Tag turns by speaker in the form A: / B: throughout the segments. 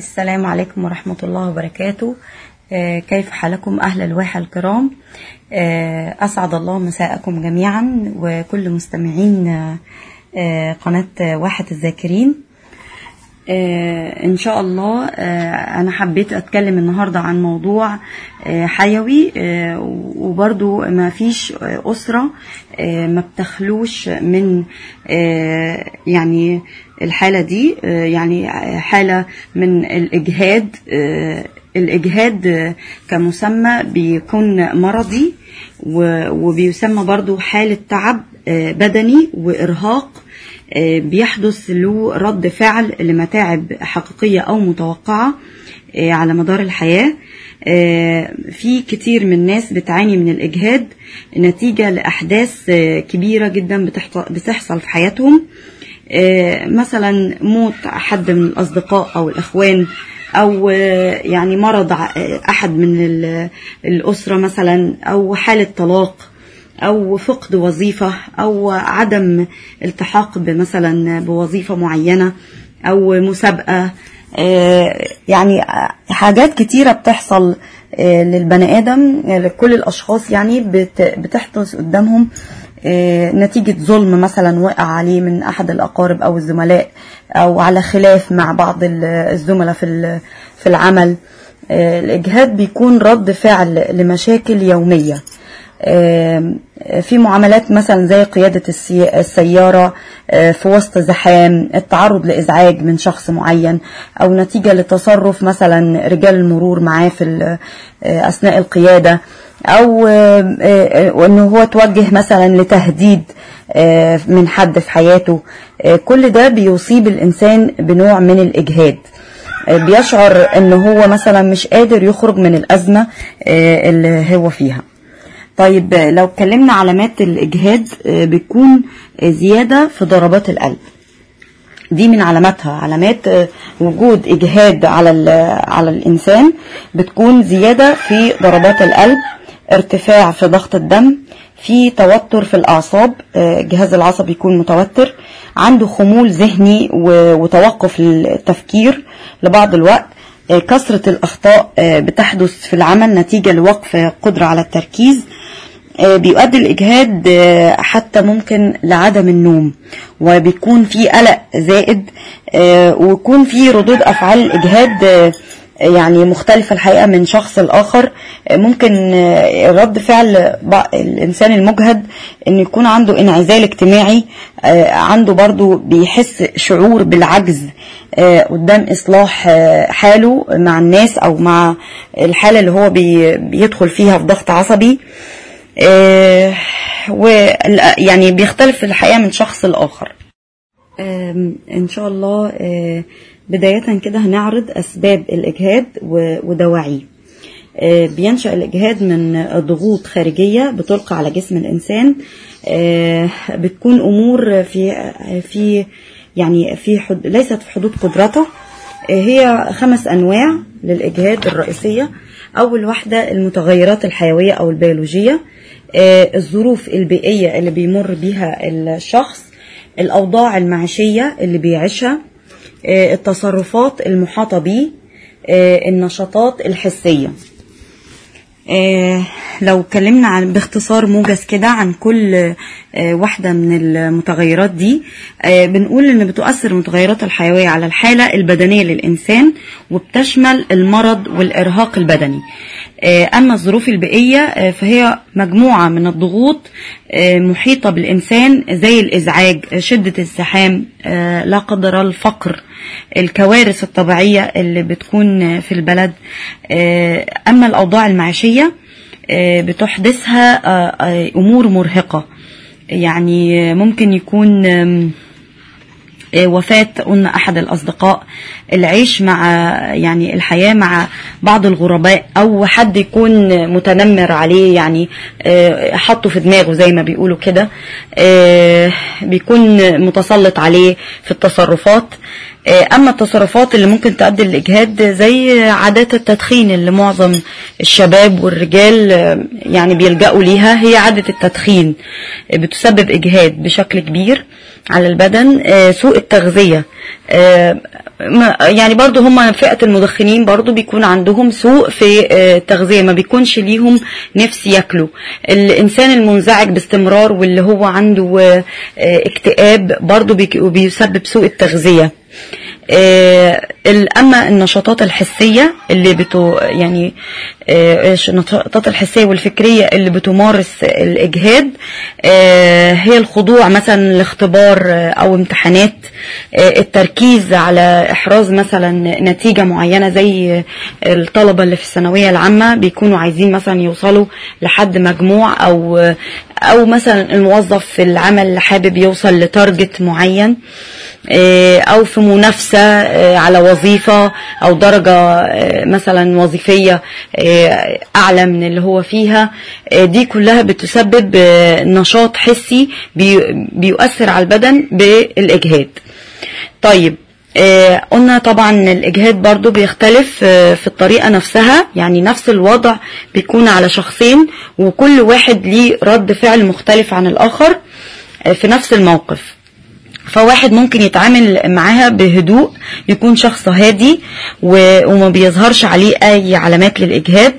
A: السلام عليكم ورحمة الله وبركاته آه، كيف حالكم أهل الواحة الكرام آه، أسعد الله مساءكم جميعا وكل مستمعين آه، آه، قناة واحة الذاكرين آه، إن شاء الله آه، أنا حبيت أتكلم النهاردة عن موضوع آه، حيوي آه، وبرضو ما فيش آه، أسرة آه، ما بتخلوش من آه، يعني الحالة دي آه، يعني حالة من الإجهاد آه، الإجهاد آه، كمسمى بيكون مرضي و- وبيسمى برضو حالة تعب آه، بدني وإرهاق آه، بيحدث له رد فعل لمتاعب حقيقية أو متوقعة آه، على مدار الحياة آه، في كتير من الناس بتعاني من الإجهاد نتيجة لأحداث آه، كبيرة جدا بتحط- بتحصل في حياتهم آه، مثلا موت حد من الأصدقاء أو الإخوان أو آه، يعني مرض ع- آه، أحد من ال- الأسرة مثلا أو حالة طلاق أو فقد وظيفة أو عدم التحاق بمثلا بوظيفة معينة أو مسابقة آه، يعني حاجات كتيرة بتحصل آه، للبني آدم آه، لكل الأشخاص يعني بت- بتحدث قدامهم آه، نتيجة ظلم مثلا وقع عليه من أحد الأقارب أو الزملاء أو على خلاف مع بعض ال- الزملاء في ال- في العمل آه، الإجهاد بيكون رد فعل لمشاكل يومية آم، في معاملات مثلا زي قيادة السي- السيارة آه، في وسط زحام التعرض لإزعاج من شخص معين أو نتيجة لتصرف مثلا رجال المرور معاه في ال- آه، أثناء القيادة أو آه، آه، وأنه هو توجه مثلا لتهديد آه، من حد في حياته آه، كل ده بيصيب الإنسان بنوع من الإجهاد آه، بيشعر ان هو مثلا مش قادر يخرج من الازمه آه، اللي هو فيها طيب آه، لو اتكلمنا علامات الاجهاد آه، بتكون آه، زياده في ضربات القلب دي من علاماتها علامات آه، وجود اجهاد على ال- على الانسان بتكون زياده في ضربات القلب ارتفاع في ضغط الدم في توتر في الاعصاب آه، الجهاز العصبي يكون متوتر عنده خمول ذهني و- وتوقف التفكير لبعض الوقت آه، كثرة الأخطاء آه، بتحدث في العمل نتيجة لوقف قدرة على التركيز آه، بيؤدي الإجهاد آه، حتى ممكن لعدم النوم وبيكون في قلق زائد آه، ويكون في ردود أفعال الإجهاد آه، يعني مختلفة الحقيقة من شخص لآخر آه، ممكن آه، رد فعل بع- الإنسان المجهد إنه يكون عنده انعزال اجتماعي آه، عنده برضو بيحس شعور بالعجز آه، قدام إصلاح آه، حاله مع الناس أو مع الحالة اللي هو بي- بيدخل فيها في ضغط عصبي آه، وال- يعني بيختلف الحقيقة من شخص لآخر آم، إن شاء الله آه، بداية كده هنعرض أسباب الإجهاد و- ودواعيه آه، بينشأ الإجهاد من ضغوط خارجية بتلقى على جسم الإنسان آه، بتكون أمور في في يعني في حد ليست في حدود قدرته آه، هي خمس أنواع للإجهاد الرئيسية أول واحدة المتغيرات الحيوية أو البيولوجية آه، الظروف البيئية اللي بيمر بيها الشخص الأوضاع المعيشية اللي بيعيشها آه، التصرفات المحاطة بيه آه، النشاطات الحسية آه، لو اتكلمنا عن باختصار موجز كده عن كل آه، واحدة من المتغيرات دي آه، بنقول ان بتؤثر المتغيرات الحيوية على الحالة البدنية للإنسان وبتشمل المرض والإرهاق البدني آه، أما الظروف البيئية آه، فهي مجموعة من الضغوط آه، محيطة بالإنسان زي الإزعاج آه، شدة الزحام آه، لا قدر الله الفقر الكوارث الطبيعية اللي بتكون في البلد آه، أما الأوضاع المعيشية آه، بتحدثها آه، آه، أمور مرهقة يعني آه، ممكن يكون آم، آه، وفاة قلنا أحد الأصدقاء العيش مع يعني الحياة مع بعض الغرباء أو حد يكون متنمر عليه يعني آه، حطه في دماغه زي ما بيقولوا كده آه، بيكون متسلط عليه في التصرفات آه، أما التصرفات اللي ممكن تؤدي للإجهاد زي عادات التدخين اللي معظم الشباب والرجال آه، يعني بيلجأوا ليها هي عادة التدخين آه، بتسبب إجهاد بشكل كبير على البدن آه، سوء التغذية آه، ما- يعني برضو هم فئة المدخنين برضو بيكون عندهم سوء في آه، التغذية ما بيكونش ليهم نفس ياكلوا الإنسان المنزعج باستمرار واللي هو عنده آه، آه، اكتئاب برضو بيك- بيسبب سوء التغذية آه، ال- اما النشاطات الحسيه اللي بتو يعني آه، النشاطات الحسيه والفكريه اللي بتمارس الاجهاد آه، هي الخضوع مثلا لاختبار آه، او امتحانات آه، التركيز على احراز مثلا نتيجه معينه زي الطلبه اللي في الثانويه العامه بيكونوا عايزين مثلا يوصلوا لحد مجموع او او مثلا الموظف في العمل اللي حابب يوصل لتارجت معين آه، او في منافسه آه، على وظيفه او درجه آه، مثلا وظيفيه آه، اعلى من اللي هو فيها آه، دي كلها بتسبب آه، نشاط حسي بي- بيؤثر على البدن بالاجهاد طيب آه قلنا طبعا الاجهاد برضو بيختلف آه في الطريقة نفسها يعني نفس الوضع بيكون على شخصين وكل واحد ليه رد فعل مختلف عن الاخر آه في نفس الموقف فواحد ممكن يتعامل معاها بهدوء يكون شخص هادي و- وما بيظهرش عليه اي علامات للاجهاد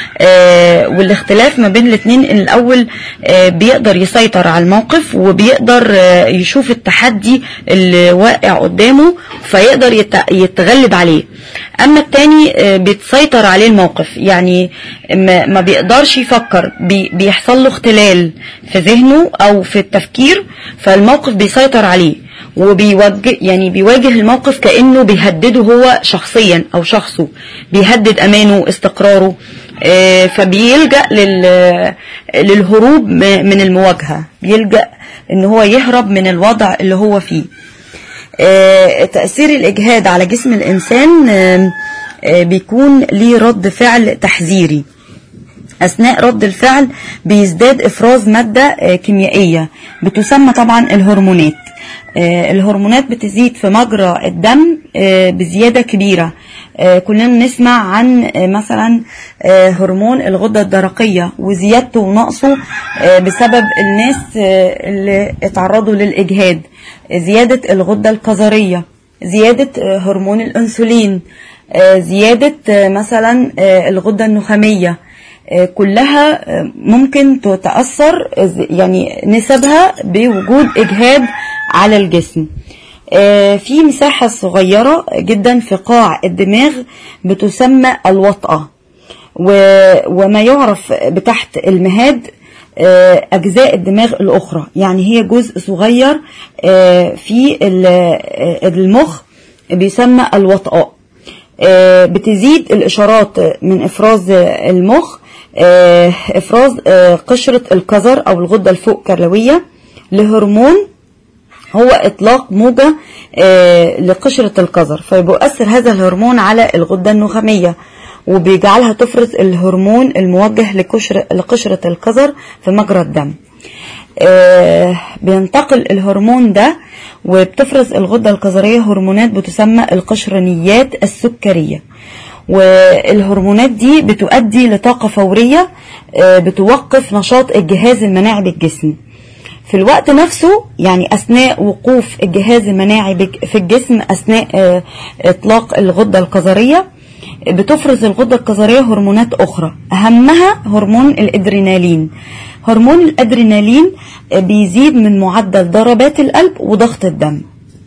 A: آه، والاختلاف ما بين الاثنين ان الاول آه، بيقدر يسيطر على الموقف وبيقدر آه، يشوف التحدي اللي واقع قدامه فيقدر يت- يتغلب عليه اما التاني آه، بيتسيطر عليه الموقف يعني ما ما بيقدرش يفكر بي- بيحصل له اختلال في ذهنه او في التفكير فالموقف بيسيطر عليه وبيوجه يعني بيواجه الموقف كانه بيهدده هو شخصيا او شخصه بيهدد امانه استقراره آه، فبيلجا لل للهروب م- من المواجهه بيلجا ان هو يهرب من الوضع اللي هو فيه آه، تأثير الإجهاد على جسم الإنسان آه، آه، بيكون ليه رد فعل تحذيري أثناء رد الفعل بيزداد إفراز مادة آه، كيميائية بتسمى طبعا الهرمونات آه، الهرمونات بتزيد في مجرى الدم آه، بزيادة كبيرة آه، كلنا نسمع عن آه، مثلا آه، هرمون الغدة الدرقية وزيادته ونقصه آه، بسبب الناس آه، اللي اتعرضوا للإجهاد زيادة الغدة الكظرية زيادة آه، هرمون الأنسولين آه، زيادة آه، مثلا آه، الغدة النخامية آه، كلها آه، ممكن تتأثر آه، يعني نسبها بوجود إجهاد على الجسم آه، في مساحة صغيرة جدا في قاع الدماغ بتسمى الوطأة و- وما يعرف بتحت المهاد آه، أجزاء الدماغ الأخرى يعني هي جزء صغير آه، في ال- آه، المخ بيسمى الوطأة آه، بتزيد الإشارات من إفراز المخ آه، إفراز آه، قشرة الكظر أو الغدة الفوق كروية لهرمون هو اطلاق موجة آه، لقشرة الكظر فبيؤثر هذا الهرمون على الغدة النخامية وبيجعلها تفرز الهرمون الموجه لقشر لقشرة الكظر في مجرى الدم آه، بينتقل الهرمون ده وبتفرز الغدة الكظرية هرمونات بتسمى القشرنيات السكرية والهرمونات دي بتؤدي لطاقة فورية آه، بتوقف نشاط الجهاز المناعي بالجسم في الوقت نفسه يعني أثناء وقوف الجهاز المناعي بج- في الجسم أثناء آه، إطلاق الغدة الكظرية بتفرز الغدة الكظرية هرمونات أخرى أهمها هرمون الإدرينالين هرمون الأدرينالين آه، بيزيد من معدل ضربات القلب وضغط الدم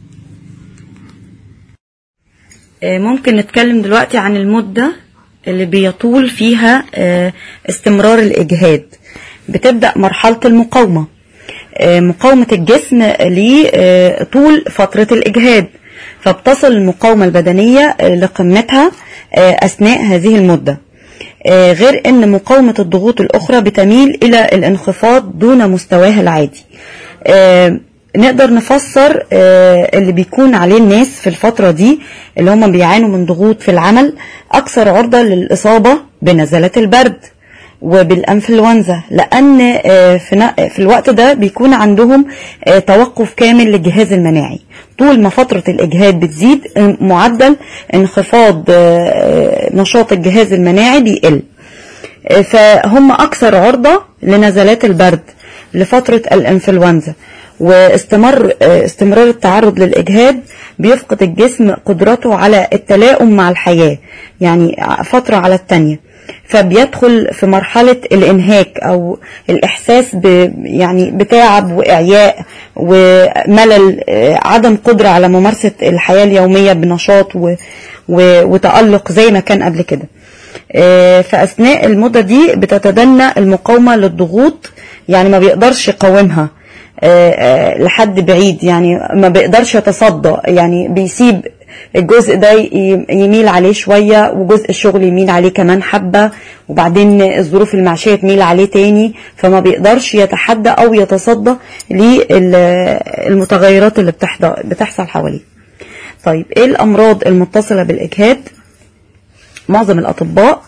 A: آه، ممكن نتكلم دلوقتي عن المدة اللي بيطول فيها آه، استمرار الإجهاد بتبدأ مرحلة المقاومة آه، مقاومة الجسم لطول فترة الإجهاد فبتصل المقاومة البدنية آه، لقمتها آه، أثناء هذه المدة آه، غير أن مقاومة الضغوط الأخرى بتميل إلى الانخفاض دون مستواها العادي آه، نقدر نفسر آه، اللي بيكون عليه الناس في الفترة دي اللي هم بيعانوا من ضغوط في العمل أكثر عرضة للإصابة بنزلات البرد وبالانفلونزا لان آه، في ن- في الوقت ده بيكون عندهم آه، توقف كامل للجهاز المناعي طول ما فتره الاجهاد بتزيد آه، معدل انخفاض آه، آه، نشاط الجهاز المناعي بيقل آه، فهم اكثر عرضه لنزلات البرد لفتره الانفلونزا واستمر استمرار التعرض للإجهاد بيفقد الجسم قدرته على التلاؤم مع الحياة يعني فترة على التانية فبيدخل في مرحلة الإنهاك أو الإحساس ب يعني بتعب وإعياء وملل عدم قدرة على ممارسة الحياة اليومية بنشاط و وتألق زي ما كان قبل كده فأثناء المدة دي بتتدنى المقاومة للضغوط يعني ما بيقدرش يقاومها لحد بعيد يعني ما بيقدرش يتصدى يعني بيسيب الجزء ده يميل عليه شوية وجزء الشغل يميل عليه كمان حبة وبعدين الظروف المعيشية تميل عليه تاني فما بيقدرش يتحدى أو يتصدى للمتغيرات اللي بتحصل حواليه طيب ايه الأمراض المتصلة بالإجهاد معظم الأطباء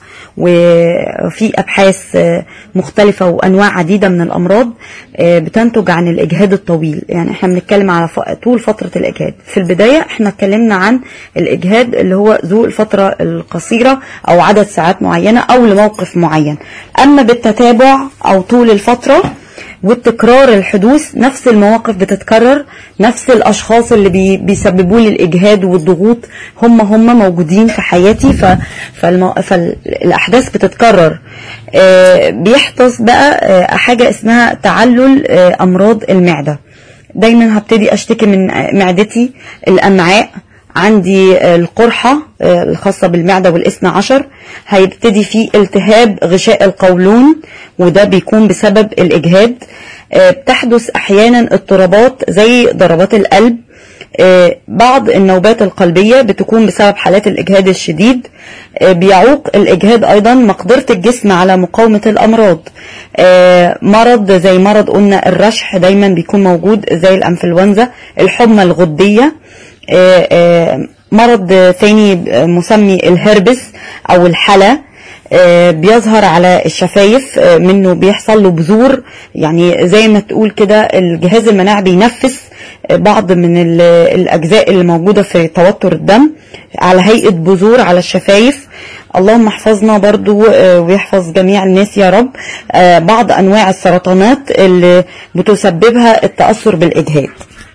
A: وفي أبحاث مختلفة وأنواع عديدة من الأمراض بتنتج عن الإجهاد الطويل يعني احنا بنتكلم على طول فترة الإجهاد في البداية احنا اتكلمنا عن الإجهاد اللي هو ذو الفترة القصيرة أو عدد ساعات معينة أو لموقف معين أما بالتتابع أو طول الفترة والتكرار الحدوث نفس المواقف بتتكرر نفس الأشخاص اللي بي بيسببوا لي الإجهاد والضغوط هم هم موجودين في حياتي ف فالمو... فالأحداث بتتكرر آه بيحدث بقى آه حاجة اسمها تعلل آه أمراض المعدة دايما هبتدي أشتكي من معدتي الأمعاء عندي القرحة الخاصة بالمعدة والإثنى عشر هيبتدي في التهاب غشاء القولون وده بيكون بسبب الإجهاد بتحدث أحيانا اضطرابات زي ضربات القلب بعض النوبات القلبية بتكون بسبب حالات الإجهاد الشديد بيعوق الإجهاد أيضا مقدرة الجسم على مقاومة الأمراض مرض زي مرض قلنا الرشح دايما بيكون موجود زي الأنفلونزا الحمى الغدية مرض ثاني مسمي الهربس او الحلا بيظهر على الشفايف منه بيحصل له بذور يعني زي ما تقول كده الجهاز المناعي بينفس بعض من الاجزاء اللي موجوده في توتر الدم على هيئه بذور على الشفايف اللهم احفظنا برضو ويحفظ جميع الناس يا رب بعض انواع السرطانات اللي بتسببها التاثر بالاجهاد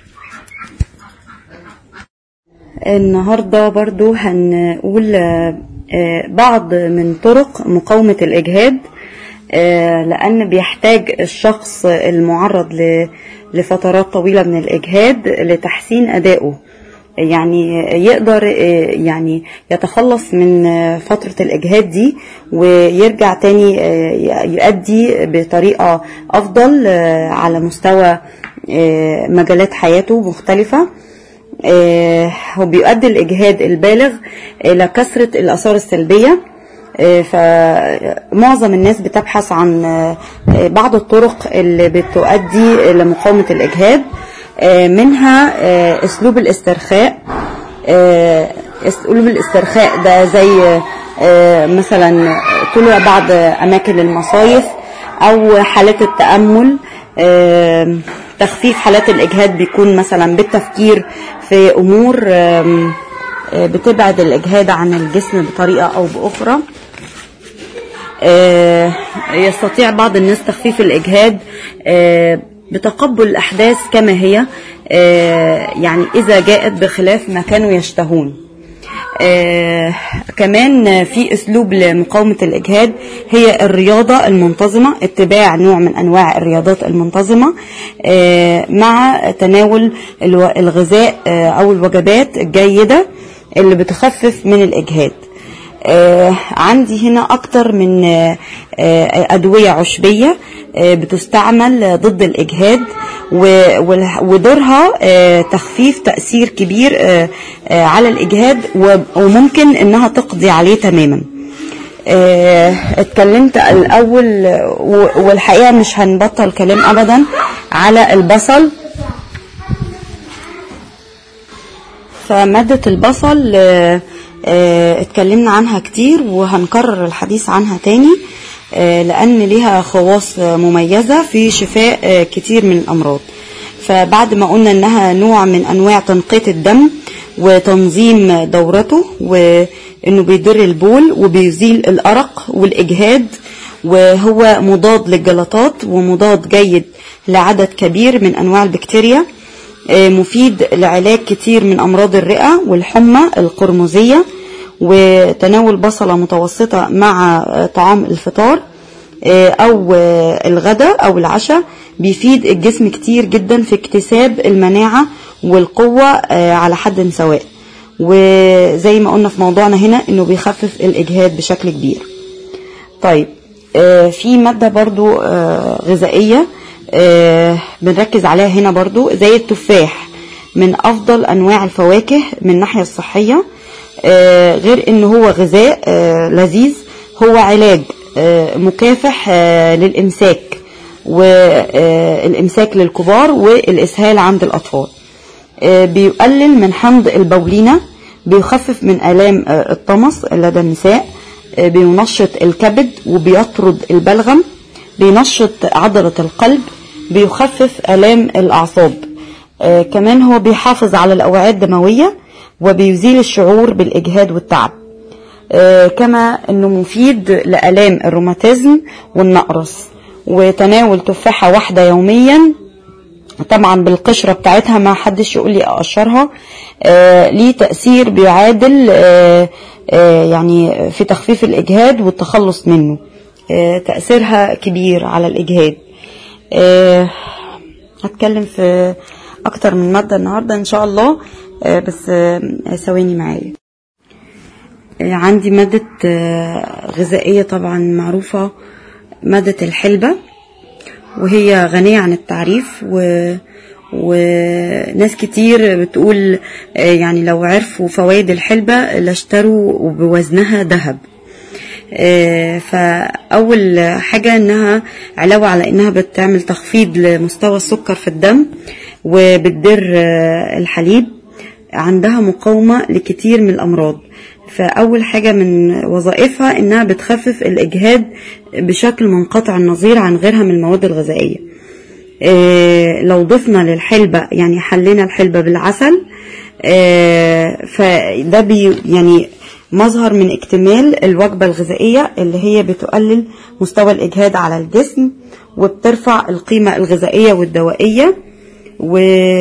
A: النهاردة برضو هنقول بعض من طرق مقاومة الإجهاد لأن بيحتاج الشخص المعرض لفترات طويلة من الإجهاد لتحسين أدائه يعني يقدر يعني يتخلص من فترة الإجهاد دي ويرجع تاني يؤدي بطريقة أفضل على مستوى مجالات حياته مختلفة هو بيؤدي الإجهاد البالغ إلى كثرة الآثار السلبية فمعظم الناس بتبحث عن بعض الطرق اللي بتؤدي لمقاومة الإجهاد منها أسلوب الاسترخاء أسلوب الاسترخاء ده زي مثلا طلوع بعض أماكن المصايف أو حالات التأمل تخفيف حالات الإجهاد بيكون مثلا بالتفكير في أمور بتبعد الإجهاد عن الجسم بطريقة أو بأخرى يستطيع بعض الناس تخفيف الإجهاد بتقبل الأحداث كما هي يعني إذا جاءت بخلاف ما كانوا يشتهون آه كمان في اسلوب لمقاومه الاجهاد هي الرياضه المنتظمه اتباع نوع من انواع الرياضات المنتظمه آه مع تناول الغذاء آه او الوجبات الجيده اللي بتخفف من الاجهاد آه عندي هنا اكتر من آه ادويه عشبيه آه بتستعمل ضد الاجهاد ودورها تخفيف تاثير كبير على الاجهاد وممكن انها تقضي عليه تماما اتكلمت الاول والحقيقه مش هنبطل كلام ابدا على البصل فماده البصل اتكلمنا عنها كتير وهنكرر الحديث عنها تاني لأن ليها خواص مميزة في شفاء كتير من الأمراض فبعد ما قلنا إنها نوع من أنواع تنقية الدم وتنظيم دورته وإنه بيدر البول وبيزيل الأرق والإجهاد وهو مضاد للجلطات ومضاد جيد لعدد كبير من أنواع البكتيريا آه، مفيد لعلاج كتير من أمراض الرئة والحمى القرمزية وتناول بصلة متوسطة مع آه، طعام الفطار آه، أو آه، الغداء أو العشاء بيفيد الجسم كتير جدا في اكتساب المناعة والقوة آه، على حد سواء وزي ما قلنا في موضوعنا هنا انه بيخفف الاجهاد بشكل كبير طيب آه، في مادة برضو آه، غذائية آه، بنركز عليها هنا برضو زي التفاح من افضل انواع الفواكه من الناحية الصحية آه، غير ان هو غذاء آه، لذيذ هو علاج آه، مكافح آه، للامساك والامساك للكبار والاسهال عند الاطفال آه، بيقلل من حمض البولينة بيخفف من آلام آه، الطمس لدى النساء آه، بينشط الكبد وبيطرد البلغم بينشط عضلة القلب بيخفف آلام الأعصاب آه، كمان هو بيحافظ على الأوعية الدموية وبيزيل الشعور بالإجهاد والتعب آه، كما أنه مفيد لآلام الروماتيزم والنقرس وتناول تفاحة واحدة يوميا طبعا بالقشرة بتاعتها ما حدش يقول لي اقشرها آه ليه تأثير بيعادل آه آه يعني في تخفيف الإجهاد والتخلص منه آه تأثيرها كبير على الإجهاد آه هتكلم في أكتر من مادة النهاردة إن شاء الله آه بس آه ثواني معايا آه عندي مادة آه غذائية طبعا معروفة مادة الحلبة وهي غنية عن التعريف و... وناس كتير بتقول آه، يعني لو عرفوا فوائد الحلبة لاشتروا بوزنها ذهب آه، فأول حاجة إنها علاوة على إنها بتعمل تخفيض لمستوى السكر في الدم وبتدر آه، الحليب عندها مقاومة لكتير من الأمراض فأول حاجة من وظائفها إنها بتخفف الإجهاد بشكل منقطع النظير عن غيرها من المواد الغذائية آه، لو ضفنا للحلبة يعني حلينا الحلبة بالعسل آه، فده بي يعني مظهر من اكتمال الوجبة الغذائية اللي هي بتقلل مستوى الإجهاد على الجسم وبترفع القيمة الغذائية والدوائية و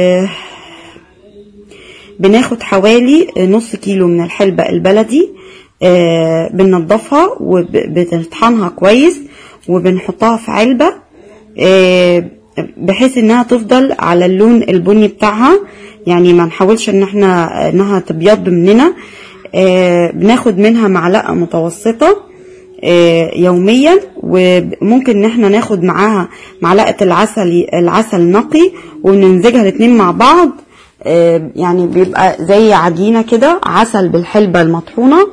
A: بناخد حوالي نص كيلو من الحلبة البلدي آه، بننضفها وبنطحنها كويس وبنحطها في علبة آه، بحيث انها تفضل على اللون البني بتاعها يعني ما نحاولش ان احنا انها تبيض مننا آه، بناخد منها معلقة متوسطة آه، يوميا وممكن ان احنا ناخد معاها معلقة العسل العسل نقي ونمزجها الاتنين مع بعض آه، يعني بيبقى زي عجينة كده عسل بالحلبة المطحونة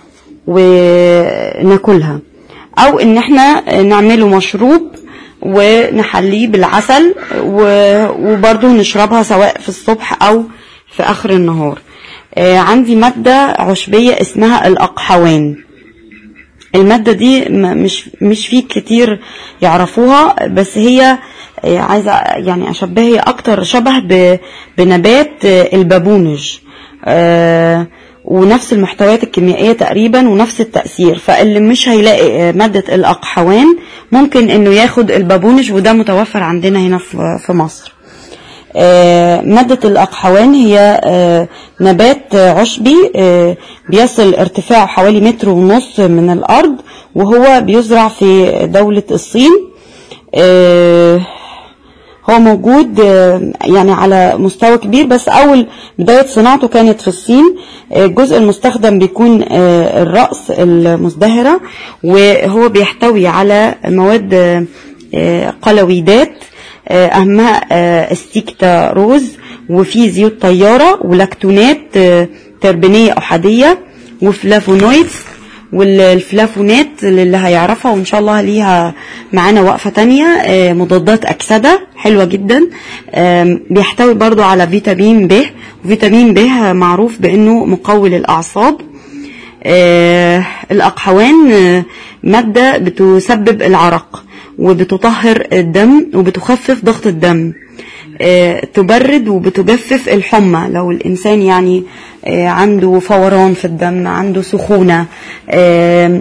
A: وناكلها او ان احنا نعمله مشروب ونحليه بالعسل و- وبرضه نشربها سواء في الصبح او في اخر النهار آه، عندي مادة عشبية اسمها الاقحوان المادة دي م- مش مش في كتير يعرفوها بس هي آه، عايزة يعني أشبه هي أكتر شبه ب- بنبات آه، البابونج آه، ونفس المحتويات الكيميائية تقريبا ونفس التأثير فاللي مش هيلاقي آه، مادة الأقحوان ممكن إنه ياخد البابونج وده متوفر عندنا هنا في في مصر آه، مادة الأقحوان هي آه، نبات آه، عشبي آه، بيصل ارتفاعه حوالي متر ونص من الأرض وهو بيزرع في دولة الصين آه، هو موجود آه، يعني على مستوى كبير بس أول بداية صناعته كانت في الصين آه، الجزء المستخدم بيكون آه، الرأس المزدهرة وهو بيحتوي على مواد آه، آه، قلويدات آه، أهمها آه، استيكتاروز وفي زيوت طيارة ولاكتونات آه، تربينية أحادية وفلافونويدز والفلافونات اللي هيعرفها وان شاء الله ليها معانا وقفة تانية آه، مضادات أكسدة حلوة جدا آم، بيحتوي برضو على فيتامين ب وفيتامين ب معروف بأنه مقوي للأعصاب آه، الأقحوان آه، مادة بتسبب العرق وبتطهر الدم وبتخفف ضغط الدم آه، تبرد وبتجفف الحمى لو الإنسان يعني آه، عنده فوران في الدم عنده سخونة آه،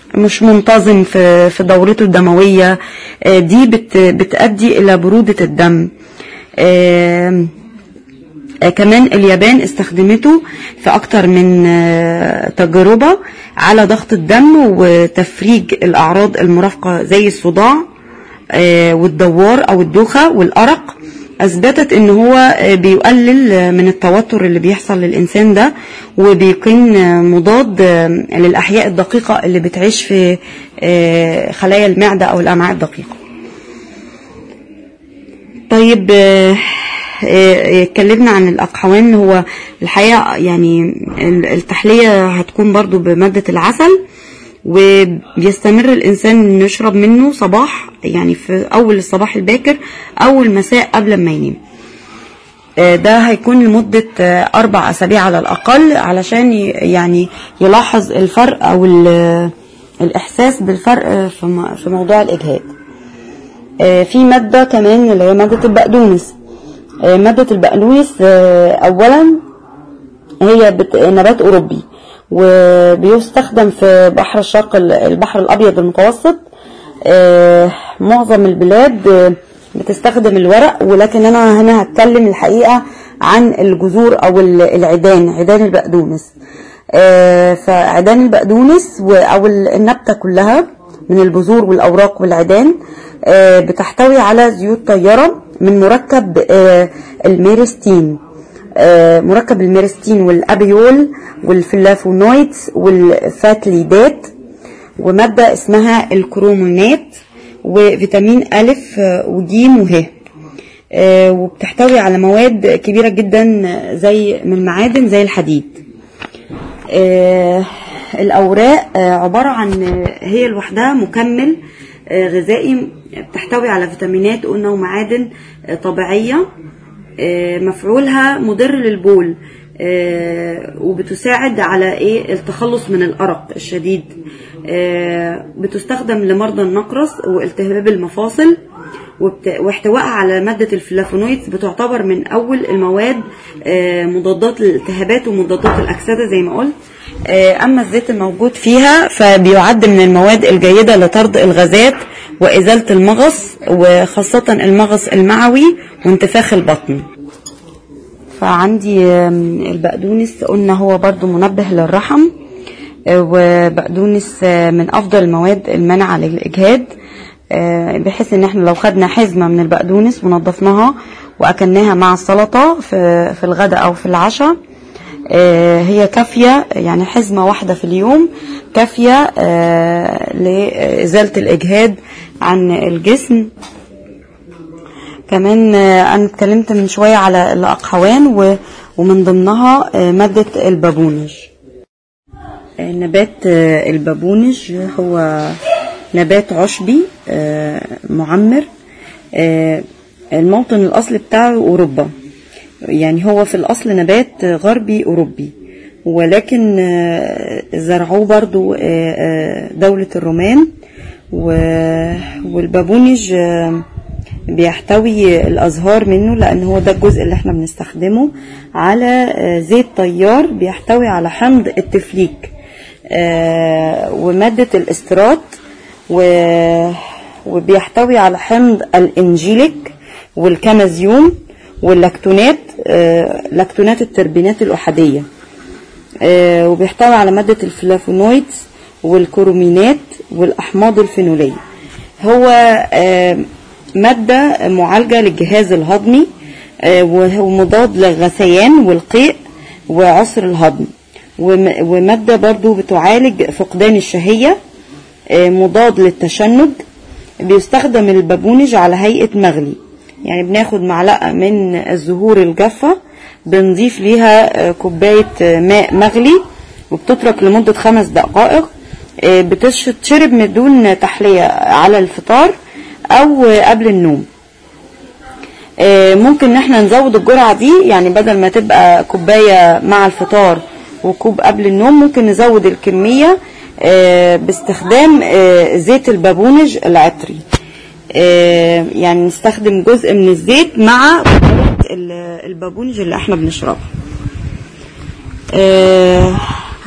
A: مش منتظم في في دورته الدمويه آه، دي بت بتؤدي الى بروده الدم آه، آه، كمان اليابان استخدمته في اكتر من آه، تجربة على ضغط الدم وتفريج الاعراض المرافقة زي الصداع آه، والدوار او الدوخة والارق اثبتت ان هو آه، بيقلل آه، من التوتر اللي بيحصل للانسان ده وبيكون آه، مضاد آه، للاحياء الدقيقة اللي بتعيش في آه، خلايا المعدة او الامعاء الدقيقة طيب آه، آه، اتكلمنا عن الأقحوان هو الحقيقة يعني ال- التحلية هتكون برضو بمادة العسل وبيستمر الإنسان إنه يشرب منه صباح يعني في أول الصباح الباكر أو المساء قبل ما ينام آه، ده هيكون لمدة آه، أربع أسابيع على الأقل علشان ي- يعني يلاحظ الفرق أو ال- الإحساس بالفرق آه، في م- في موضوع الإجهاد آه، في مادة كمان اللي هي مادة البقدونس آه، مادة البقدونس آه، أولا هي بت... نبات أوروبي وبيستخدم في بحر الشرق ال- البحر الأبيض المتوسط آه، معظم البلاد آه، بتستخدم الورق ولكن أنا هنا هتكلم الحقيقة عن الجذور أو ال- العيدان عيدان البقدونس آه، فعيدان البقدونس و- أو ال- النبتة كلها من البذور والأوراق والعيدان آه، بتحتوي على زيوت طيارة من مركب آه، الميرستين آه، مركب الميرستين والابيول والفلافونويدز والفاتليدات ومادة اسمها الكرومونات وفيتامين ألف آه، وجيم وه آه، وبتحتوي على مواد كبيرة جدا زي من المعادن زي الحديد آه، الأوراق آه، عبارة عن آه، هي لوحدها مكمل آه، غذائي بتحتوي على فيتامينات قلنا ومعادن آه، طبيعية آه، مفعولها مضر للبول آه، وبتساعد على ايه التخلص من الأرق الشديد آه، بتستخدم لمرضى النقرس والتهاب المفاصل وبت- واحتوائها على مادة الفلافونويدز بتعتبر من أول المواد آه، مضادات للالتهابات ومضادات الأكسدة زي ما قلت آه، أما الزيت الموجود فيها فبيعد من المواد الجيدة لطرد الغازات وإزالة المغص وخاصة المغص المعوي وانتفاخ البطن فعندي آم، البقدونس قلنا هو برضو منبه للرحم آه، وبقدونس آه، من افضل المواد المانعه للاجهاد آه، بحيث ان احنا لو خدنا حزمه من البقدونس ونضفناها واكلناها مع السلطه في في الغداء او في العشاء آه، هي كافيه يعني حزمه واحده في اليوم كافيه آه، لازاله الاجهاد عن الجسم كمان آه، انا اتكلمت من شويه على الاقحوان و- ومن ضمنها آه، ماده البابونج آه، نبات آه، البابونج هو نبات عشبي آه، معمر آه، الموطن الاصلي بتاعه اوروبا يعني هو في الاصل نبات غربي اوروبي ولكن آه، زرعوه برضو آه، آه، دولة الرومان و- والبابونج آه، بيحتوي الازهار منه لان هو ده الجزء اللي احنا بنستخدمه على آه، زيت طيار بيحتوي على حمض التفليك آه، ومادة الاسترات و- وبيحتوي على حمض الانجيليك والكامازيوم واللاكتونات آه، لاكتونات التربينات الأحادية آه، وبيحتوي على مادة الفلافونويدز والكرومينات والأحماض الفينولية هو آه، مادة معالجة للجهاز الهضمي آه، وهو مضاد للغثيان والقيء وعسر الهضم وم- ومادة برضو بتعالج فقدان الشهية آه، مضاد للتشنج بيستخدم البابونج على هيئة مغلي يعني بناخد معلقة من الزهور الجافة بنضيف ليها آه، كوباية آه، ماء مغلي وبتترك لمدة خمس دقائق آه، بتشرب من دون تحلية على الفطار أو آه، قبل النوم آه، ممكن ان احنا نزود الجرعة دي يعني بدل ما تبقى كوباية مع الفطار وكوب قبل النوم ممكن نزود الكمية آه، باستخدام آه، زيت البابونج العطري آه، يعني نستخدم جزء من الزيت مع كوباية ال- البابونج اللي احنا بنشربها آه،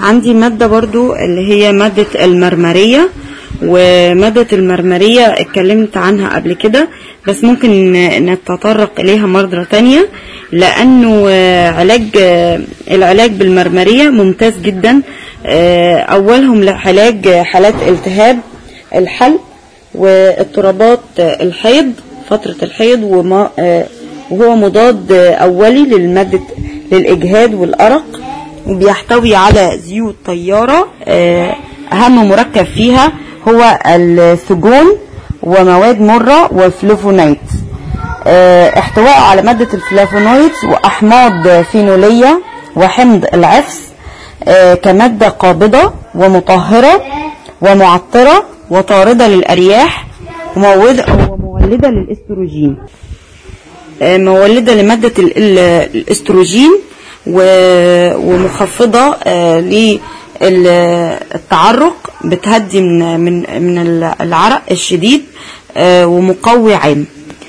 A: عندي مادة برضو اللي هي مادة المرمرية ومادة المرمرية اتكلمت عنها قبل كده بس ممكن نتطرق إليها مرة تانية لأنه علاج العلاج بالمرمرية ممتاز جدا أولهم لعلاج حالات التهاب الحلق واضطرابات الحيض فترة الحيض وما وهو مضاد أولي للمادة للإجهاد والأرق وبيحتوي على زيوت طيارة أهم مركب فيها هو السجون ومواد مرة وفلوفونايت احتوائه على مادة الفلافونويدز وأحماض فينولية وحمض العفس كمادة قابضة ومطهرة ومعطرة وطاردة للأرياح ومولدة للإستروجين مولدة لمادة الاستروجين ومخفضة للتعرق بتهدي من من من العرق الشديد ومقوي عام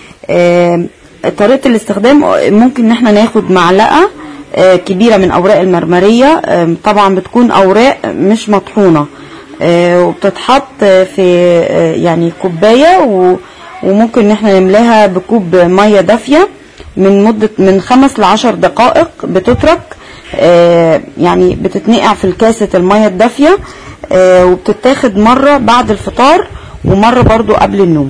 A: طريقة الاستخدام ممكن ان احنا ناخد معلقة كبيرة من اوراق المرمرية طبعا بتكون اوراق مش مطحونة وبتتحط في يعني كوباية وممكن ان احنا نملاها بكوب مية دافية من مدة من خمس لعشر دقائق بتترك يعني بتتنقع في الكاسة المية الدافية وبتتاخد مرة بعد الفطار ومرة برضو قبل النوم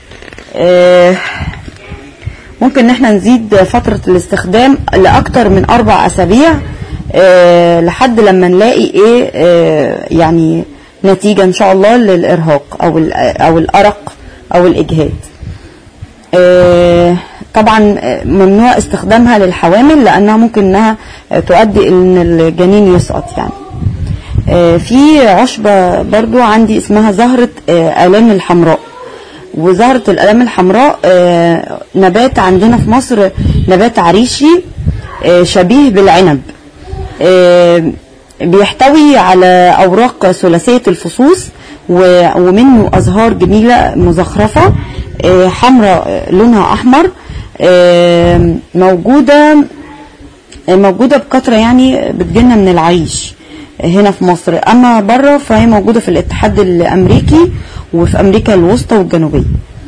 A: ممكن ان احنا نزيد فترة الاستخدام لأكتر من أربع أسابيع لحد لما نلاقي ايه يعني نتيجة ان شاء الله للإرهاق أو أو الأرق أو الإجهاد طبعا ممنوع استخدامها للحوامل لأنها ممكن انها تؤدي ان الجنين يسقط يعني في عشبة برضو عندي اسمها زهرة آلام الحمراء وزهرة الآلام الحمراء نبات عندنا في مصر نبات عريشي شبيه بالعنب بيحتوي على أوراق ثلاثية الفصوص ومنه أزهار جميلة مزخرفة حمراء لونها أحمر موجودة موجودة بكثرة يعني بتجينا من العريش هنا في مصر أما بره فهي موجودة في الاتحاد الأمريكي وفي أمريكا الوسطى والجنوبية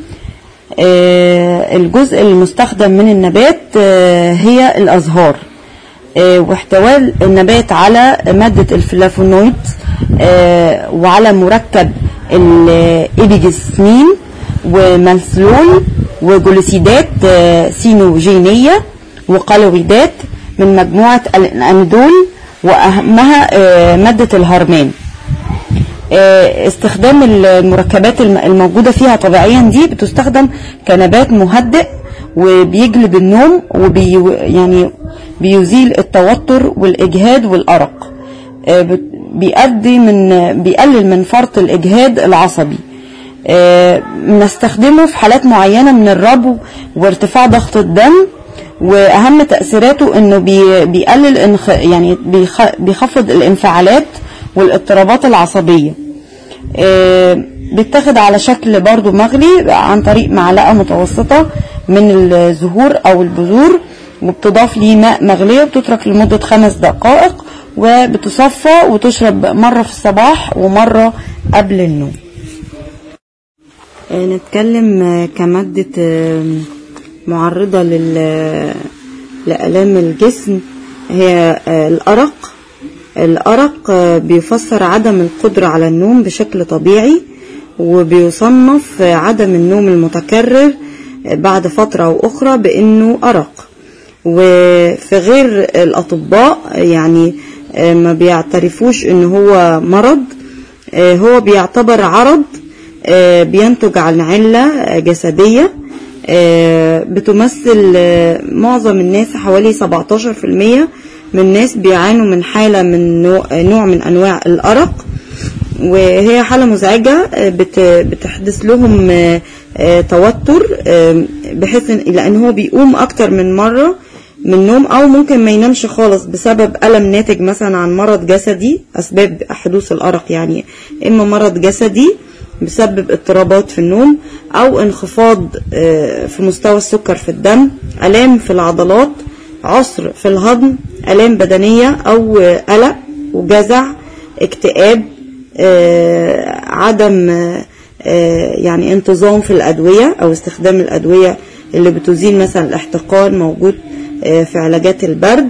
A: الجزء المستخدم من النبات هي الأزهار واحتوى النبات على مادة الفلافونويد وعلى مركب الإبيجسمين ومنسلول وجلوسيدات سينوجينية وقلويدات من مجموعة الأندول وأهمها مادة الهرمان استخدام المركبات الموجودة فيها طبيعيا دي بتستخدم كنبات مهدئ وبيجلب النوم وبي يعني بيزيل التوتر والإجهاد والأرق بيؤدي من بيقلل من فرط الإجهاد العصبي بنستخدمه في حالات معينة من الربو وارتفاع ضغط الدم واهم تأثيراته انه بي بيقلل يعني بيخفض الانفعالات والاضطرابات العصبية بيتاخد على شكل برضو مغلي عن طريق معلقة متوسطة من الزهور او البذور وبتضاف ليه ماء مغلية وبتترك لمدة خمس دقائق وبتصفى وتشرب مرة في الصباح ومرة قبل النوم نتكلم كمادة معرضة لألام الجسم هي الأرق الأرق بيفسر عدم القدرة على النوم بشكل طبيعي وبيصنف عدم النوم المتكرر بعد فترة أو أخرى بأنه أرق وفي غير الأطباء يعني ما بيعترفوش ان هو مرض هو بيعتبر عرض بينتج عن علة جسدية بتمثل معظم الناس حوالي 17% من الناس بيعانوا من حالة من نوع من أنواع الأرق وهي حالة مزعجة بتحدث لهم توتر بحيث لأن هو بيقوم أكتر من مرة من نوم او ممكن ما ينامش خالص بسبب الم ناتج مثلا عن مرض جسدي اسباب حدوث الارق يعني اما مرض جسدي بسبب اضطرابات في النوم او انخفاض في مستوى السكر في الدم الام في العضلات عسر في الهضم الام بدنيه او قلق وجزع اكتئاب آه، عدم آه، آه، يعني انتظام في الأدوية أو استخدام الأدوية اللي بتزيل مثلا الاحتقان موجود آه، في علاجات البرد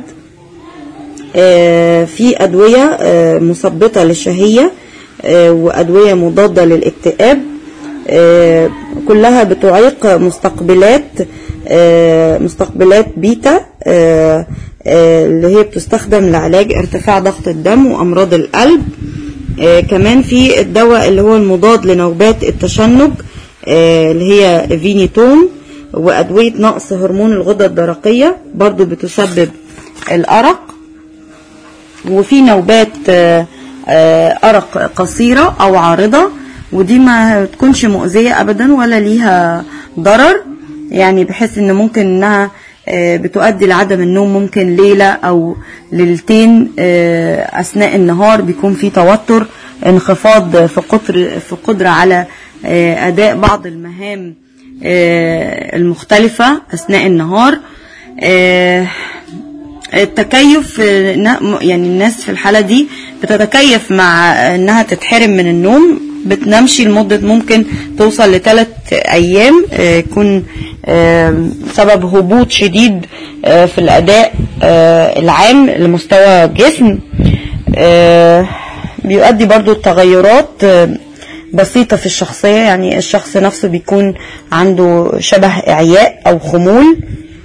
A: آه، في أدوية آه، مثبطة للشهية آه، وأدوية مضادة للاكتئاب آه، كلها بتعيق مستقبلات آه، مستقبلات بيتا آه، آه، اللي هي بتستخدم لعلاج ارتفاع ضغط الدم وأمراض القلب آه، كمان في الدواء اللي هو المضاد لنوبات التشنج آه، اللي هي فينيتون وأدوية نقص هرمون الغدة الدرقية برضو بتسبب الأرق وفي نوبات آه، آه، أرق قصيرة أو عارضة ودي ما تكونش مؤذية أبدا ولا ليها ضرر يعني بحيث إن ممكن إنها آه، بتؤدي لعدم النوم ممكن ليلة أو ليلتين آه، أثناء النهار بيكون في توتر انخفاض في قدر في قدرة على آه، أداء بعض المهام آه، المختلفة أثناء النهار آه، التكيف آه، نا- يعني الناس في الحالة دي بتتكيف مع انها تتحرم من النوم بتنامشي لمدة ممكن توصل لثلاث ايام آه، يكون آه، سبب هبوط شديد آه، في الاداء آه، العام لمستوى الجسم آه، بيؤدي برضو التغيرات آه، بسيطة في الشخصية يعني الشخص نفسه بيكون عنده شبه إعياء أو خمول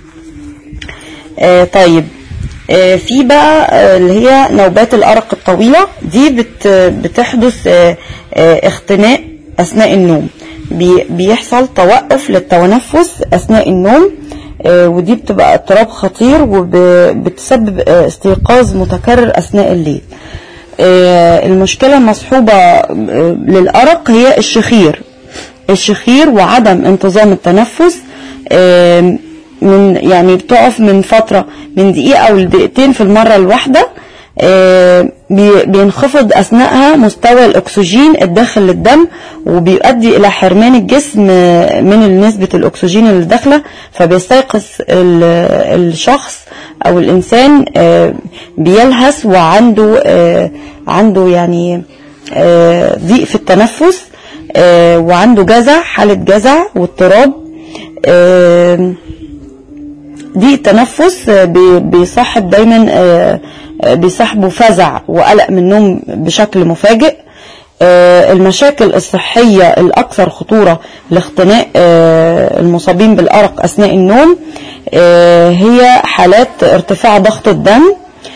A: آه طيب آه في بقى آه اللي هي نوبات الأرق الطويلة دي بت بتحدث آه آه اختناق أثناء النوم بي بيحصل توقف للتنفس أثناء النوم آه ودي بتبقى اضطراب خطير وبتسبب آه استيقاظ متكرر أثناء الليل آه المشكلة المصحوبة آه للأرق هي الشخير الشخير وعدم انتظام التنفس آه من يعني بتقف من فترة من دقيقة أو لدقيقتين في المرة الواحدة آه، بي- بينخفض أثناءها مستوى الأكسجين الداخل للدم وبيؤدي إلى حرمان الجسم آه، من نسبة الأكسجين اللي داخله فبيستيقظ ال- الشخص أو الإنسان آه، بيلهث وعنده آه، عنده يعني آه، ضيق في التنفس آه، وعنده جزع حالة جزع واضطراب آه، ضيق التنفس آه، بي- بيصاحب دايما آه، آه، بيصاحبه فزع وقلق من النوم بشكل مفاجئ آه، المشاكل الصحية الأكثر خطورة لاختناق آه، المصابين بالأرق أثناء النوم آه، هي حالات ارتفاع ضغط الدم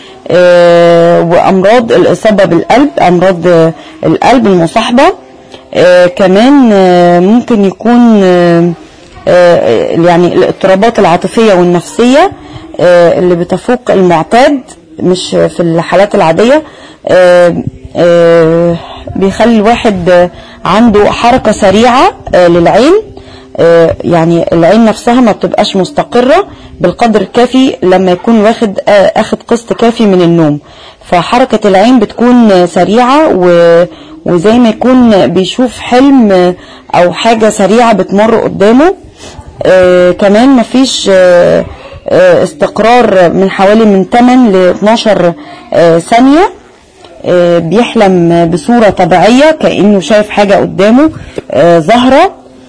A: آه، وأمراض الإصابة بالقلب أمراض آه، القلب المصاحبة آه، كمان آه، ممكن يكون آه، آه، يعني الاضطرابات العاطفية والنفسية آه، اللي بتفوق المعتاد مش في الحالات العادية آه، آه، بيخلي الواحد آه، عنده حركة سريعة آه، للعين آه، يعني العين نفسها ما بتبقاش مستقرة بالقدر الكافي لما يكون واخد آه، اخد قسط كافي من النوم فحركة العين بتكون آه، سريعة و وزي ما يكون بيشوف حلم آه، او حاجة سريعة بتمر قدامه آه كمان مفيش آه آه استقرار من حوالي من 8 ل 12 آه ثانية آه بيحلم بصورة طبيعية كأنه شايف حاجة قدامه آه ظاهرة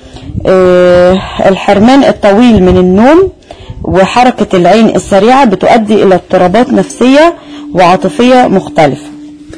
A: آه الحرمان الطويل من النوم وحركة العين السريعة بتؤدي إلى اضطرابات نفسية وعاطفية مختلفة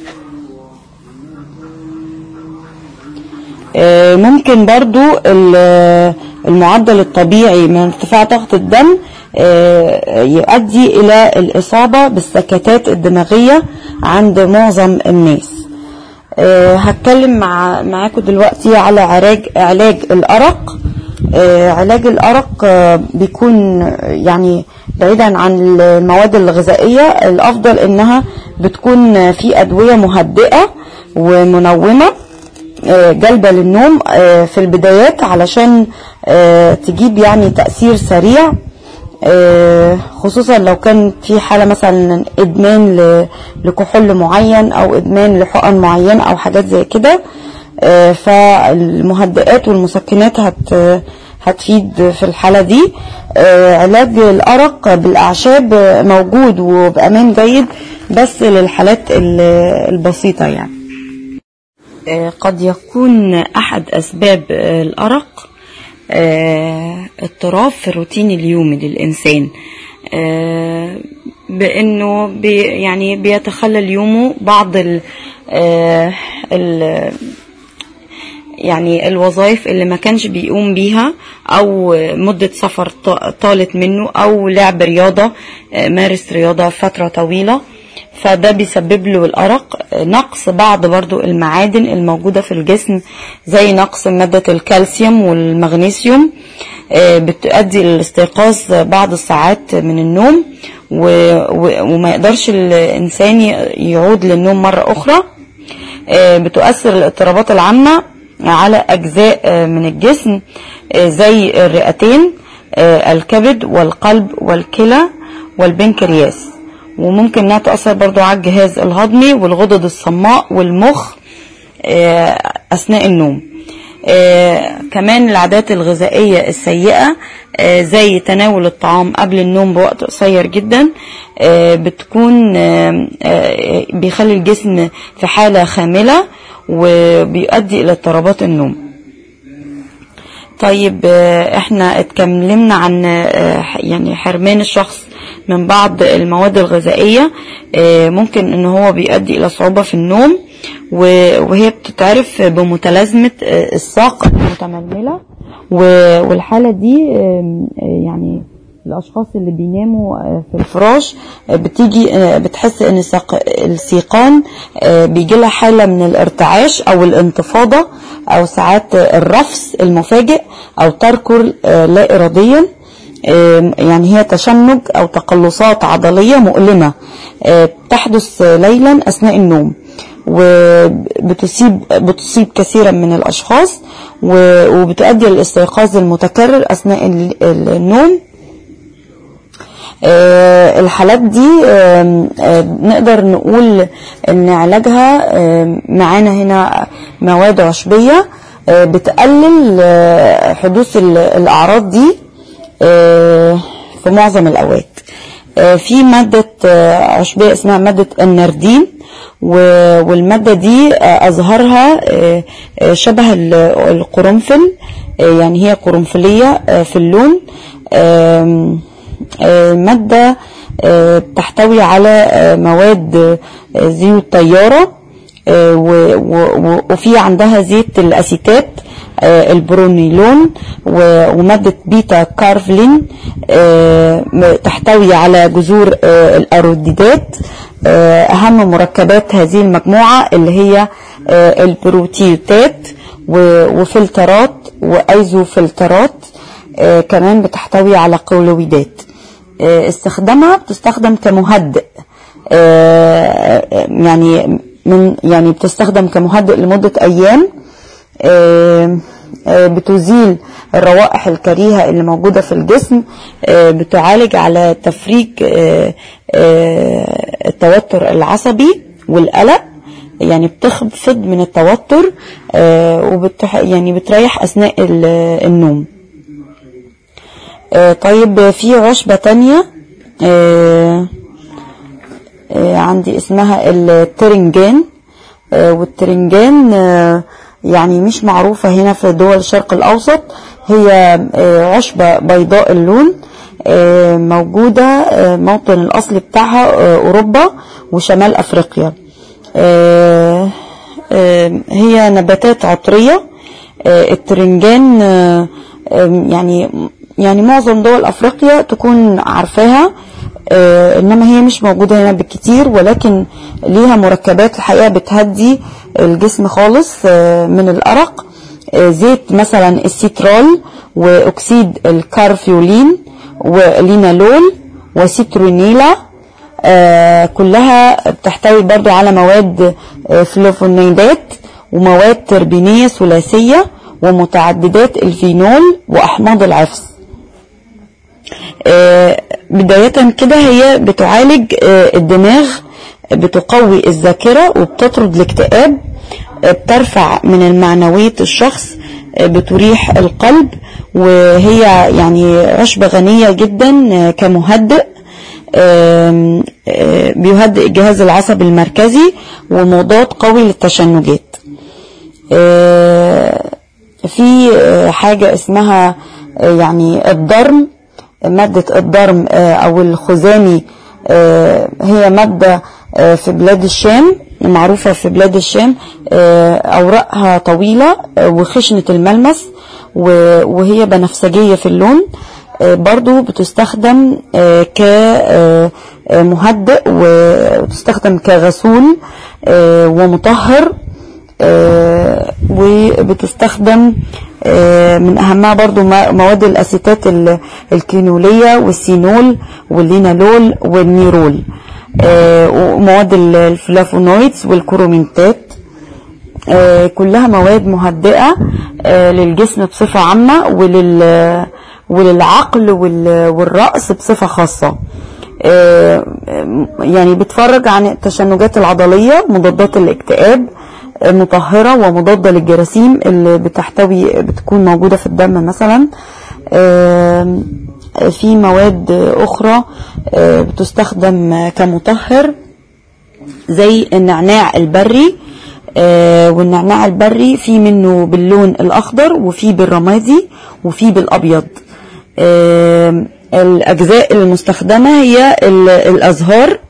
A: آه، ممكن برضو ال- المعدل الطبيعي من ارتفاع ضغط الدم آه، يؤدي إلى الإصابة بالسكتات الدماغية عند معظم الناس آه، هتكلم مع معاكم دلوقتي على علاج علاج الأرق آه، علاج الأرق آه، بيكون يعني بعيدا عن المواد الغذائية الأفضل إنها بتكون في أدوية مهدئة ومنومة آه، جلبة للنوم آه، في البدايات علشان آه، تجيب يعني تأثير سريع آه، خصوصا لو كان في حالة مثلا إدمان ل- لكحول معين أو إدمان لحقن معين أو حاجات زي كده آه، فالمهدئات والمسكنات هت هتفيد في الحالة دي آه، علاج الأرق بالأعشاب موجود وبأمان جيد بس للحالات ال- البسيطة يعني آه، قد يكون أحد أسباب آه، الأرق آه، اضطراب في الروتين اليومي للإنسان آه، بأنه بي يعني بيتخلل يومه بعض ال آه، ال يعني الوظائف اللي ما كانش بيقوم بيها او مدة سفر ط- طالت منه او لعب رياضة آه، مارس رياضة فترة طويلة فده بيسبب له الأرق آه، نقص بعض برضو المعادن الموجودة في الجسم زي نقص مادة الكالسيوم والمغنيسيوم آه، بتؤدي للاستيقاظ بعض الساعات من النوم و- و- وما يقدرش الإنسان ي- يعود للنوم مرة أخرى آه، بتؤثر الاضطرابات العامة على أجزاء آه، من الجسم آه، زي الرئتين آه، الكبد والقلب والكلى والبنكرياس وممكن انها تأثر برضو على الجهاز الهضمي والغدد الصماء والمخ آه، أثناء النوم آه، كمان العادات الغذائية السيئة آه، زي تناول الطعام قبل النوم بوقت قصير جدا آه، بتكون آه، آه، بيخلي الجسم في حالة خاملة وبيؤدي إلى اضطرابات النوم طيب آه، احنا اتكلمنا عن آه، يعني حرمان الشخص من بعض المواد الغذائية آه، ممكن ان هو بيؤدي الى صعوبة في النوم و- وهي بتتعرف بمتلازمة آه، الساق المتململة و- والحالة دي آم، آه، يعني الاشخاص اللي بيناموا آه، في الفراش آه، بتيجي آه، بتحس ان الساق- السيقان بيجي لها حاله من الارتعاش او الانتفاضه او ساعات آه، الرفس المفاجئ او تركل آه، لا اراديا آم، يعني هي تشنج او تقلصات عضليه مؤلمه آه، تحدث آه، ليلا اثناء النوم وبتصيب بتصيب كثيرا من الاشخاص و- وبتؤدي للاستيقاظ المتكرر اثناء ال- ال- النوم آه، الحالات دي آم، آه، نقدر نقول ان علاجها آم، معانا هنا مواد عشبية آه، بتقلل آه، حدوث ال- الأعراض دي آه، في معظم الأوقات آه، في مادة آه، عشبية اسمها مادة النردين و- والمادة دي آه، أظهرها آه، آه، شبه ال- القرنفل آه، يعني هي قرنفلية آه، في اللون آم، آه، مادة آه، بتحتوي على آه، مواد آه، زيوت طيارة آه، و- و- و- وفي عندها زيت الأسيتات آه، البرونيلون و- ومادة بيتا كارفلين آه، م- تحتوي على جذور آه، الأروديدات آه، أهم مركبات هذه المجموعة اللي هي آه، البروتيوتات و- وفلترات وأيزوفلترات آه، كمان بتحتوي على قولويدات آه، استخدامها بتستخدم كمهدئ آه، يعني من يعني بتستخدم كمهدئ لمدة أيام آه، آه، بتزيل الروائح الكريهة اللي موجودة في الجسم آه، بتعالج على تفريج آه، آه، التوتر العصبي والقلق يعني بتخفض من التوتر آه، وبتح يعني بتريح أثناء ال- النوم آه، طيب في عشبة تانية آه، آه، عندي اسمها الترنجان آه، والترنجان آه، يعني مش معروفة هنا في دول الشرق الأوسط هي آه، عشبة بيضاء اللون آه، موجودة آه، موطن الأصل بتاعها آه، أوروبا وشمال أفريقيا آه، آه، هي نباتات عطرية آه، الترنجان آه، آه، يعني يعني معظم دول أفريقيا تكون عارفاها آه، انما هي مش موجودة هنا بالكتير ولكن ليها مركبات الحقيقة بتهدي الجسم خالص آه، من الأرق آه، زيت مثلا السيترول واكسيد الكارفيولين ولينالول وسيترونيلا آه، كلها بتحتوي برضو على مواد آه، فلوفونيدات ومواد تربينية ثلاثية ومتعددات الفينول وأحماض العفس آه، بداية كده هي بتعالج آه، الدماغ بتقوي الذاكرة وبتطرد الاكتئاب آه، بترفع من المعنوية الشخص بتريح القلب وهي يعني عشبة غنية جدا كمهدئ بيهدئ الجهاز العصبي المركزي ومضاد قوي للتشنجات في حاجة اسمها يعني الضرم مادة الضرم أو الخزامي هي مادة في بلاد الشام معروفة في بلاد الشام أوراقها طويلة وخشنة الملمس وهي بنفسجية في اللون برضو بتستخدم كمهدئ وتستخدم كغسول ومطهر وبتستخدم من أهمها برضو مواد الأسيتات الكينولية والسينول واللينالول والنيرول ومواد الفلافونويدز والكرومينتات كلها مواد مهدئة للجسم بصفة عامة ولل وللعقل والرأس بصفة خاصة يعني بتفرج عن التشنجات العضلية مضادات الاكتئاب مطهرة ومضادة للجراثيم اللي بتحتوي بتكون موجودة في الدم مثلا في مواد أخرى بتستخدم كمطهر زي النعناع البري والنعناع البري في منه باللون الأخضر وفي بالرمادي وفي بالأبيض الأجزاء المستخدمة هي الأزهار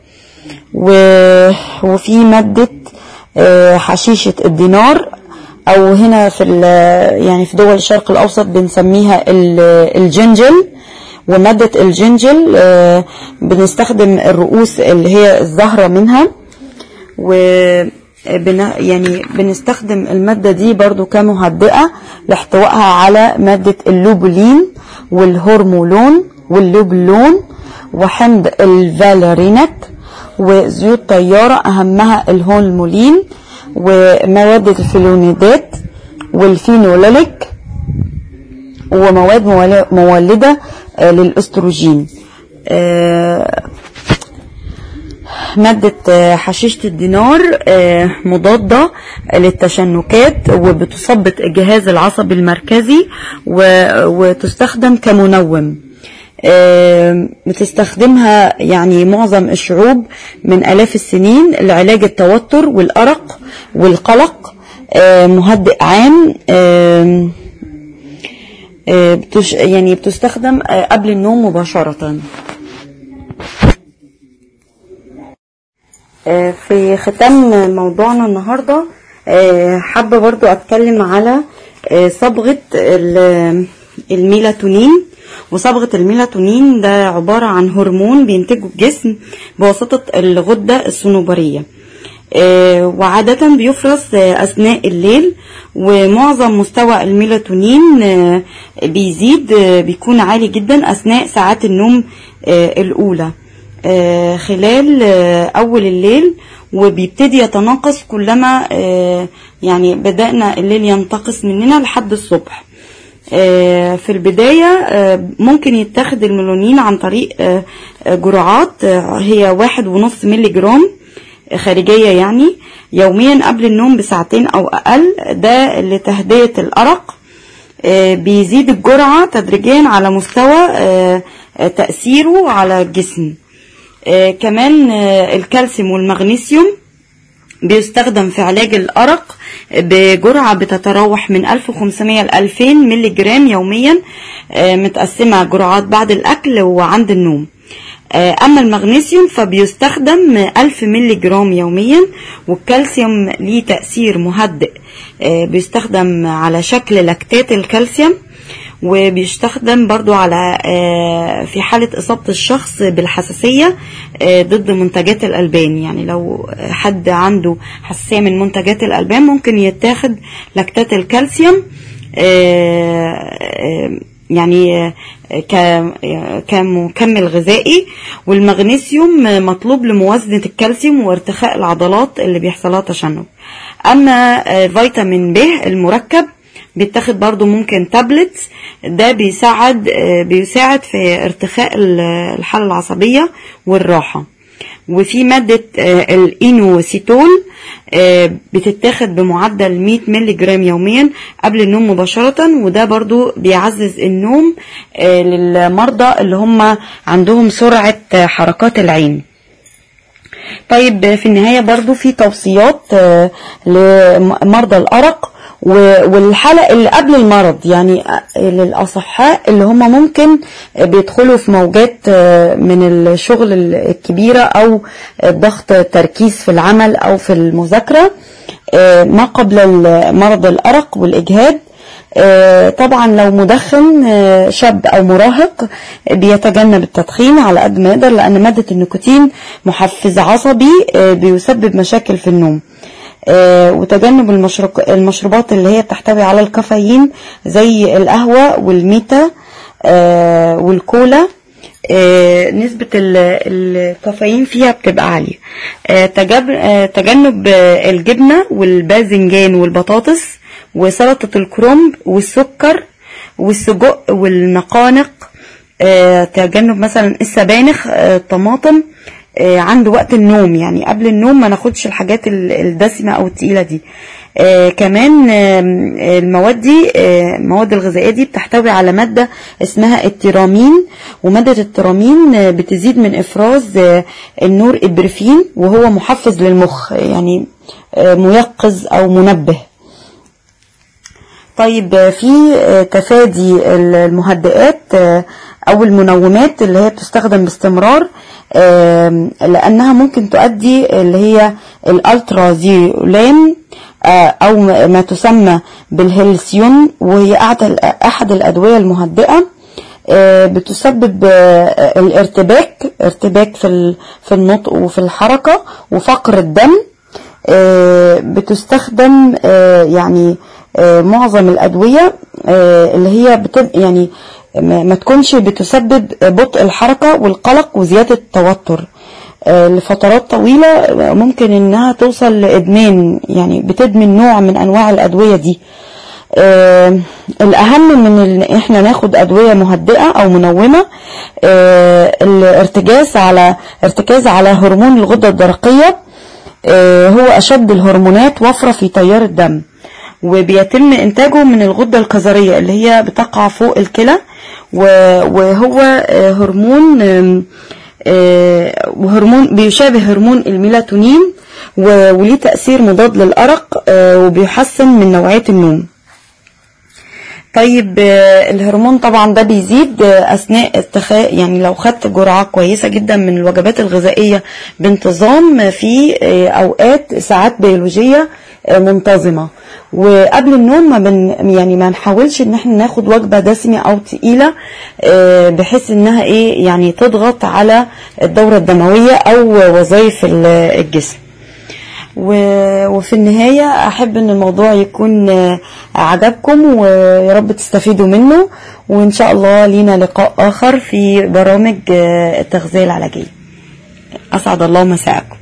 A: وفي مادة حشيشة الدينار أو هنا في يعني في دول الشرق الأوسط بنسميها الجنجل ومادة الجنجل بنستخدم الرؤوس اللي هي الزهرة منها و يعني بنستخدم المادة دي برضو كمهدئة لاحتوائها على مادة اللوبولين والهرمولون واللوبلون وحمض الفاليرينات وزيوت طيارة أهمها الهولمولين ومواد الفلونيدات والفينولوليك ومواد مولدة للأستروجين مادة حشيشة الدينار مضادة للتشنكات وبتثبط الجهاز العصبي المركزي وتستخدم كمنوم بتستخدمها يعني معظم الشعوب من آلاف السنين لعلاج التوتر والأرق والقلق مهدئ عام يعني بتستخدم قبل النوم مباشرة في ختام موضوعنا النهاردة حابة برضو أتكلم على صبغة الميلاتونين وصبغة الميلاتونين ده عبارة عن هرمون بينتجه الجسم بواسطة الغدة الصنوبرية وعادة بيفرز أثناء الليل ومعظم مستوى الميلاتونين بيزيد بيكون عالي جدا أثناء ساعات النوم الأولى خلال أول الليل وبيبتدي يتناقص كلما يعني بدأنا الليل ينتقص مننا لحد الصبح في البداية ممكن يتاخد الميلانين عن طريق جرعات هي واحد ونص ملي جرام خارجية يعني يوميا قبل النوم بساعتين أو أقل ده لتهدئة الأرق بيزيد الجرعة تدريجيا على مستوى تأثيره على الجسم كمان الكالسيوم والمغنيسيوم بيستخدم في علاج الأرق بجرعة بتتراوح من 1500 ل 2000 ملي جرام يوميا متقسمة جرعات بعد الأكل وعند النوم أما المغنيسيوم فبيستخدم 1000 ملي جرام يوميا والكالسيوم ليه تأثير مهدئ بيستخدم على شكل لاكتات الكالسيوم وبيستخدم برضو على في حالة إصابة الشخص بالحساسية ضد منتجات الألبان يعني لو حد عنده حساسية من منتجات الألبان ممكن يتاخد لاكتات الكالسيوم يعني كمكمل غذائي والمغنيسيوم مطلوب لموازنة الكالسيوم وارتخاء العضلات اللي بيحصلها تشنج أما فيتامين ب المركب بيتاخد برضو ممكن تابلت ده بيساعد بيساعد في ارتخاء الحالة العصبية والراحة وفي مادة آه، الإينوسيتول آه، بتتاخد بمعدل 100 مللي جرام يوميا قبل النوم مباشرة وده برضو بيعزز النوم آه، للمرضى اللي هم عندهم سرعة آه، حركات العين طيب في النهاية برضو في توصيات آه، لمرضى الأرق و- والحالة اللي قبل المرض يعني آه، للأصحاء اللي هم ممكن بيدخلوا في موجات آه، من الشغل الكبيرة أو ضغط تركيز في العمل أو في المذاكرة آه، ما قبل مرض الأرق والإجهاد آه، طبعا لو مدخن آه، شاب او مراهق بيتجنب التدخين على قد ما يقدر لان ماده النيكوتين محفز عصبي آه، بيسبب مشاكل في النوم آه، وتجنب المشروك- المشروبات اللي هي بتحتوي على الكافيين زي القهوه والميتا آه، والكولا آه، نسبة ال- الكافيين فيها بتبقى عالية آه، تجب- آه، تجنب آه، الجبنة والباذنجان والبطاطس وسلطة الكرنب والسكر والسجق والنقانق آه، تجنب مثلا السبانخ آه، الطماطم آه، عند وقت النوم يعني قبل النوم ما ناخدش الحاجات ال- الدسمة او التقيلة دي آه كمان آم، آه المواد دي آه المواد الغذائية دي بتحتوي على مادة اسمها التيرامين ومادة التيرامين آه بتزيد من افراز آه النور ابرفين وهو محفز للمخ يعني آه ميقظ او منبه طيب آه، في آه، تفادي المهدئات آه، او المنومات اللي هي بتستخدم باستمرار آم، لانها ممكن تؤدي اللي هي الالترازيولين آه، او ما تسمى بالهيلسيون وهي أحد- احد الادويه المهدئه آه، بتسبب آه، الارتباك ارتباك في ال- في النطق وفي الحركه وفقر الدم آه، بتستخدم آه، يعني آه، معظم الأدوية آه، اللي هي بتب يعني ما ما تكونش بتسبب بطء الحركة والقلق وزيادة التوتر آه، لفترات طويلة آه، ممكن انها توصل لادمان يعني بتدمن نوع من انواع الادوية دي آه الأهم من إن إحنا ناخد أدوية مهدئة أو منومة آه الارتكاز على ارتكاز على هرمون الغدة الدرقية آه هو أشد الهرمونات وفرة في تيار الدم وبيتم إنتاجه من الغدة الكظرية اللي هي بتقع فوق الكلى و- وهو آه هرمون آم، آه، وهرمون بيشابه هرمون الميلاتونين و- وليه تأثير مضاد للأرق آه، وبيحسن من نوعية النوم طيب آه، الهرمون طبعا ده بيزيد آه، اثناء اتخاذ يعني لو خدت جرعه كويسه جدا من الوجبات الغذائيه بانتظام آه، في آه، اوقات ساعات بيولوجيه آه، منتظمه وقبل النوم ما بن يعني ما نحاولش ان احنا ناخد وجبه دسمه او تقيله آه، بحيث انها ايه يعني تضغط على الدوره الدمويه او وظائف ال- الجسم و- وفي النهاية أحب أن الموضوع يكون آه، عجبكم ويا رب تستفيدوا منه وإن شاء الله لينا لقاء آخر في برامج آه، التغذية العلاجية أسعد الله مساءكم